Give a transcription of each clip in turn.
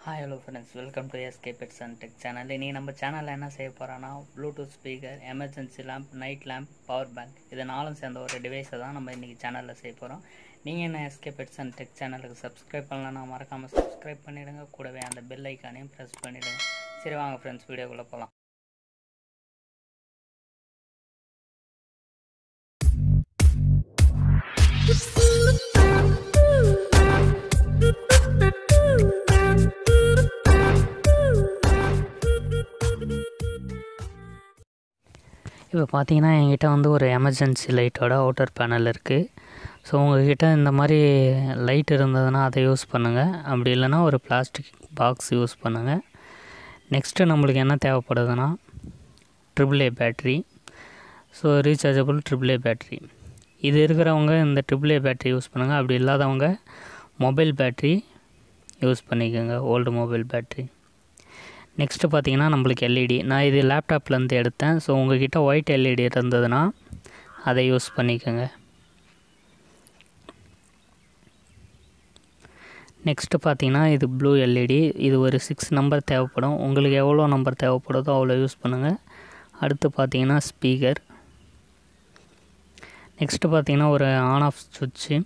hi hello friends welcome to SK pets and tech channel இன்றைக்கி நம்ம சேனலில் என்ன செய்ய போகிறோன்னா Bluetooth speaker emergency lamp night lamp power bank இது நாலும் சேர்ந்த ஒரு டிவைஸை தான் நம்ம இன்றைக்கி சேனலில் செய்ய போகிறோம் நீங்கள் என்ன எஸ்கே பெட்ஸ் அண்ட் டெக் சேனலுக்கு சப்ஸ்கிரைப் பண்ணலன்னா மறக்காமல் சப்ஸ்கிரைப் பண்ணிவிடுங்க கூடவே அந்த பெல் ஐக்கானையும் ப்ரெஸ் பண்ணிவிடுங்க சரி வாங்க ஃப்ரெண்ட்ஸ் வீடியோக்குள்ளே போகலாம் இப்போ பார்த்தீங்கன்னா என்கிட்ட வந்து ஒரு எமர்ஜென்சி லைட்டோட அவுட்டர் பேனல் இருக்குது ஸோ உங்கள்கிட்ட இந்த மாதிரி லைட் இருந்ததுன்னா அதை யூஸ் பண்ணுங்கள் அப்படி இல்லைன்னா ஒரு பிளாஸ்டிக் பாக்ஸ் யூஸ் பண்ணுங்கள் நெக்ஸ்ட்டு நம்மளுக்கு என்ன தேவைப்படுதுன்னா triple A battery so rechargeable triple A battery இது இருக்கிறவங்க இந்த ட்ரிபிள் ஏ பேட்ரி யூஸ் பண்ணுங்கள் அப்படி இல்லாதவங்க மொபைல் பேட்ரி யூஸ் பண்ணிக்கோங்க ஓல்டு மொபைல் பேட்ரி நெக்ஸ்ட்டு பார்த்தீங்கன்னா நம்மளுக்கு எல்இடி நான் இது லேப்டாப்லேருந்து எடுத்தேன் ஸோ உங்கள்கிட்ட ஒயிட் எல்இடி இருந்ததுன்னா அதை யூஸ் பண்ணிக்கோங்க நெக்ஸ்ட்டு பார்த்தீங்கன்னா இது ப்ளூ எல்இடி இது ஒரு சிக்ஸ் நம்பர் தேவைப்படும் உங்களுக்கு எவ்வளோ நம்பர் தேவைப்படுதோ அவ்வளோ யூஸ் பண்ணுங்கள் அடுத்து பார்த்தீங்கன்னா ஸ்பீக்கர் நெக்ஸ்ட்டு பார்த்தீங்கன்னா ஒரு ஆன் ஆஃப் சுவிட்சு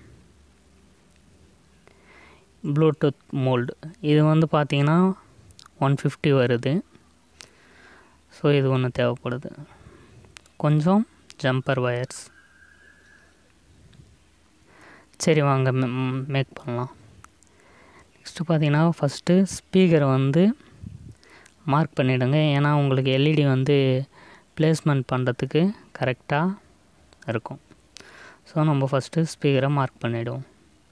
ப்ளூடூத் மோல்டு இது வந்து பார்த்தீங்கன்னா ஒன் ஃபிஃப்டி வருது ஸோ இது ஒன்று தேவைப்படுது கொஞ்சம் ஜம்பர் வயர்ஸ் சரி வாங்க மேக் பண்ணலாம் நெக்ஸ்ட்டு பார்த்தீங்கன்னா ஃபஸ்ட்டு ஸ்பீக்கரை வந்து மார்க் பண்ணிவிடுங்க ஏன்னா உங்களுக்கு எல்இடி வந்து ப்ளேஸ்மெண்ட் பண்ணுறதுக்கு கரெக்டாக இருக்கும் ஸோ நம்ம ஃபஸ்ட்டு ஸ்பீக்கரை மார்க் பண்ணிவிடுவோம்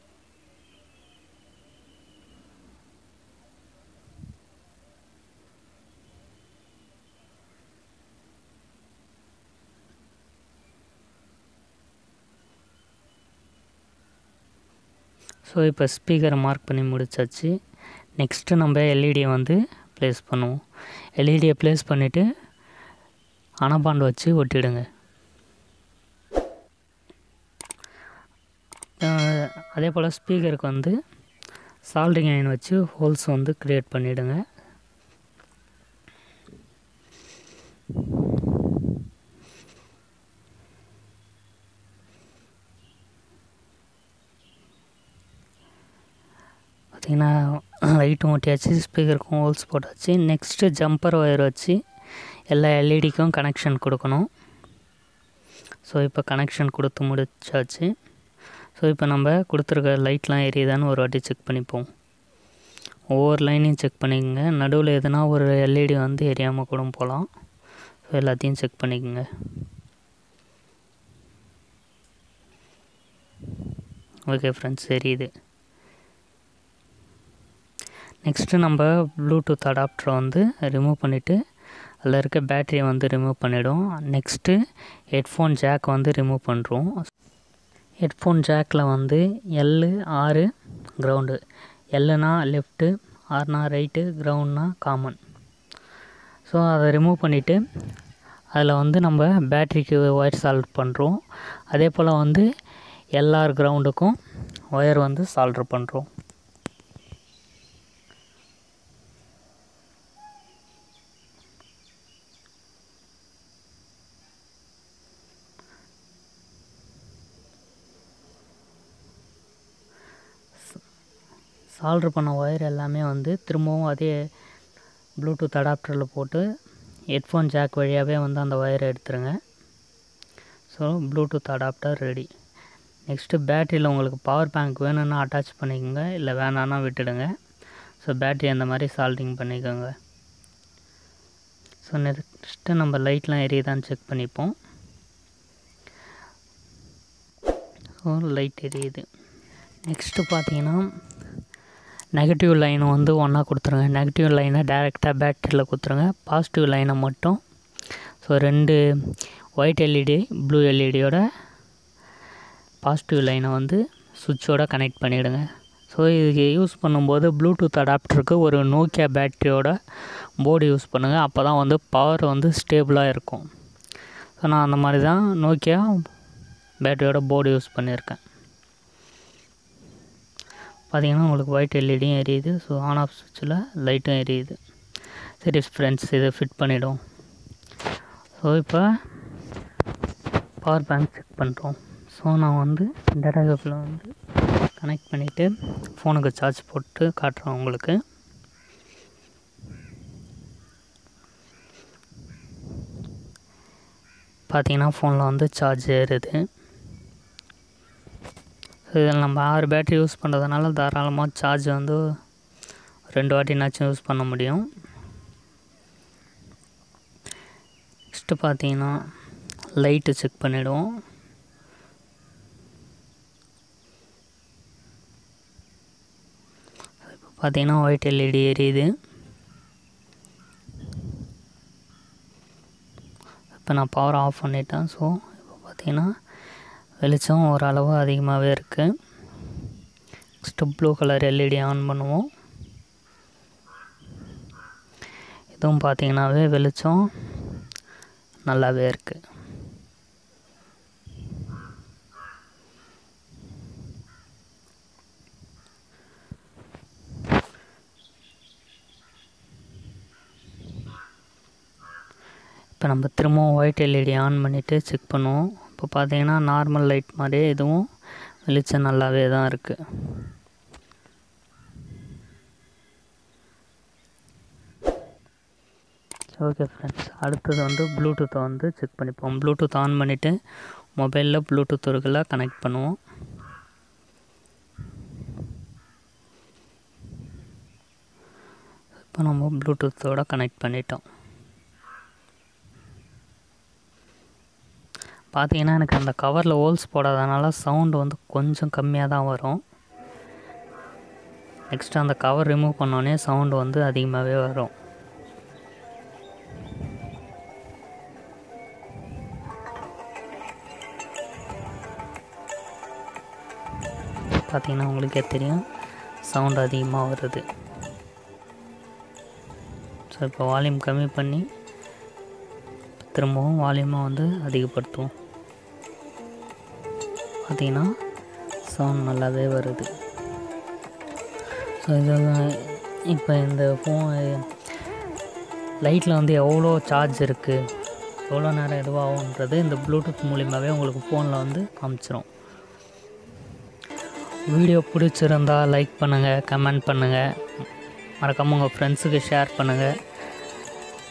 ஸோ இப்போ ஸ்பீக்கரை மார்க் பண்ணி முடிச்சாச்சு நெக்ஸ்ட்டு நம்ம எல்இடியை வந்து ப்ளேஸ் பண்ணுவோம் எல்இடியை ப்ளேஸ் பண்ணிவிட்டு அனபாண்ட் வச்சு ஒட்டிடுங்க அதே போல் ஸ்பீக்கருக்கு வந்து சால்டிங் அயன் வச்சு ஹோல்ஸ் வந்து க்ரியேட் பண்ணிவிடுங்க பார்த்திங்கன்னா லைட்டும் ஒட்டியாச்சு ஸ்பீக்கருக்கும் ஹோல்ஸ் போட்டாச்சு நெக்ஸ்ட்டு ஜம்பர் ஒயர் வச்சு எல்லா எல்இடிக்கும் கனெக்ஷன் கொடுக்கணும் ஸோ இப்போ கனெக்ஷன் கொடுத்து முடிச்சாச்சு ஸோ இப்போ நம்ம கொடுத்துருக்க லைட்லாம் எரியுதான்னு ஒரு வாட்டி செக் பண்ணிப்போம் ஒவ்வொரு லைனையும் செக் பண்ணிக்கோங்க நடுவில் எதுனா ஒரு எல்இடி வந்து எரியாமல் கூட போகலாம் ஸோ எல்லாத்தையும் செக் பண்ணிக்கோங்க ஓகே ஃப்ரெண்ட்ஸ் எரியுது நெக்ஸ்ட்டு நம்ம ப்ளூடூத் அடாப்டரை வந்து ரிமூவ் பண்ணிவிட்டு அதில் இருக்க பேட்டரியை வந்து ரிமூவ் பண்ணிவிடும் நெக்ஸ்ட்டு ஹெட்ஃபோன் ஜாக் வந்து ரிமூவ் பண்ணுறோம் ஹெட்ஃபோன் ஜாக்கில் வந்து எல்லு ஆறு கிரவுண்டு எல்லுனா லெஃப்ட்டு ஆறுனா ரைட்டு கிரவுண்ட்னா காமன் ஸோ அதை ரிமூவ் பண்ணிவிட்டு அதில் வந்து நம்ம பேட்ரிக்கு ஒயர் சால்வ் பண்ணுறோம் அதே போல் வந்து எல்ஆர் கிரவுண்டுக்கும் ஒயர் வந்து சால்ட்ரு பண்ணுறோம் சால்ட்ரு பண்ண ஒயர் எல்லாமே வந்து திரும்பவும் அதே ப்ளூடூத் அடாப்டரில் போட்டு ஹெட்ஃபோன் ஜாக் வழியாகவே வந்து அந்த ஒயரை எடுத்துருங்க so Bluetooth adapter ready next பேட்டரியில் உங்களுக்கு பவர் பேங்க் வேணும்னா அட்டாச் பண்ணிக்கோங்க இல்லை வேணான்னா விட்டுடுங்க ஸோ பேட்ரி அந்த மாதிரி சால்டிங் பண்ணிக்கோங்க ஸோ நெக்ஸ்ட்டு நம்ம லைட்லாம் எரியுதான்னு செக் பண்ணிப்போம் ஸோ லைட் எரியுது நெக்ஸ்ட்டு பார்த்தீங்கன்னா நெகட்டிவ் லைனை வந்து ஒன்றா கொடுத்துருங்க நெகட்டிவ் லைனை டேரெக்டாக பேட்டரியில் கொடுத்துருங்க பாசிட்டிவ் லைனை மட்டும் ஸோ ரெண்டு ஒயிட் எல்இடி ப்ளூ எல்இடியோட பாசிட்டிவ் லைனை வந்து சுவிட்சோட கனெக்ட் பண்ணிவிடுங்க ஸோ இதுக்கு யூஸ் பண்ணும்போது ப்ளூடூத் அடாப்டருக்கு ஒரு நோக்கியா பேட்டரியோட போர்டு யூஸ் பண்ணுங்கள் அப்போ தான் வந்து பவர் வந்து ஸ்டேபிளாக இருக்கும் ஸோ நான் அந்த மாதிரி தான் நோக்கியா பேட்டரியோட போர்டு யூஸ் பண்ணியிருக்கேன் பார்த்தீங்கன்னா உங்களுக்கு ஒயிட் எல்இடியும் எரியுது ஸோ ஆன் ஆஃப் சுவிட்சில் லைட்டும் எரியுது சரி ஃப்ரெண்ட்ஸ் இதை ஃபிட் பண்ணிவிடும் ஸோ இப்போ பவர் பேங்க் செக் பண்ணுறோம் ஸோ நான் வந்து டேட்டா கேப்பில் வந்து கனெக்ட் பண்ணிவிட்டு ஃபோனுக்கு சார்ஜ் போட்டு காட்டுறேன் உங்களுக்கு பார்த்தீங்கன்னா ஃபோனில் வந்து சார்ஜ் ஏறுது இதில் நம்ம ஆறு பேட்டரி யூஸ் பண்ணுறதுனால தாராளமாக சார்ஜ் வந்து ரெண்டு வாட்டினாச்சும் யூஸ் பண்ண முடியும் நெக்ஸ்ட்டு பார்த்தீங்கன்னா லைட்டு செக் பண்ணிவிடுவோம் இப்போ பார்த்தீங்கன்னா ஒயிட் எல்இடி எரியுது இப்போ நான் பவர் ஆஃப் பண்ணிட்டேன் ஸோ இப்போ பார்த்தீங்கன்னா வெளிச்சம் ஓரளவு அதிகமாகவே இருக்குது next blue colour LED on பண்ணுவோம் இதுவும் பார்த்தீங்கன்னாவே வெளிச்சம் நல்லாவே இருக்குது இப்போ நம்ம திரும்பவும் ஒயிட் எல்இடி ஆன் பண்ணிவிட்டு செக் பண்ணுவோம் இப்போ பார்த்தீங்கன்னா நார்மல் லைட் மாதிரியே இதுவும் வெளிச்சம் நல்லாவே தான் இருக்குது ஓகே ஃப்ரெண்ட்ஸ் அடுத்தது வந்து ப்ளூடூத்தை வந்து செக் பண்ணிப்போம் ப்ளூடூத் ஆன் பண்ணிவிட்டு மொபைலில் ப்ளூடூத் இருக்குல்ல கனெக்ட் பண்ணுவோம் இப்போ நம்ம ப்ளூடூத்தோட கனெக்ட் பண்ணிட்டோம் பார்த்தீங்கன்னா எனக்கு அந்த கவரில் ஹோல்ஸ் போடாதனால சவுண்டு வந்து கொஞ்சம் கம்மியாக தான் வரும் நெக்ஸ்ட்டு அந்த கவர் ரிமூவ் பண்ணோடனே சவுண்டு வந்து அதிகமாகவே வரும் பார்த்தீங்கன்னா உங்களுக்கே தெரியும் சவுண்ட் அதிகமாக வருது ஸோ இப்போ வால்யூம் கம்மி பண்ணி திரும்பவும் வால்யூமாக வந்து அதிகப்படுத்துவோம் பார்த்தீங்கன்னா சவுண்ட் நல்லாவே வருது ஸோ இது இப்போ இந்த ஃபோன் லைட்டில் வந்து எவ்வளோ சார்ஜ் இருக்குது எவ்வளோ நேரம் இதுவாகுன்றது இந்த ப்ளூடூத் மூலிமாவே உங்களுக்கு ஃபோனில் வந்து காமிச்சிரும் வீடியோ பிடிச்சிருந்தா லைக் பண்ணுங்கள் கமெண்ட் பண்ணுங்கள் மறக்காமல் உங்கள் ஃப்ரெண்ட்ஸுக்கு ஷேர் பண்ணுங்கள்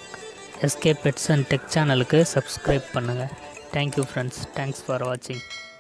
எஸ்கே பெட்ஸ் அண்ட் டெக் சேனலுக்கு சப்ஸ்கிரைப் பண்ணுங்கள் தேங்க்யூ ஃப்ரெண்ட்ஸ் தேங்க்ஸ் ஃபார் வாட்சிங்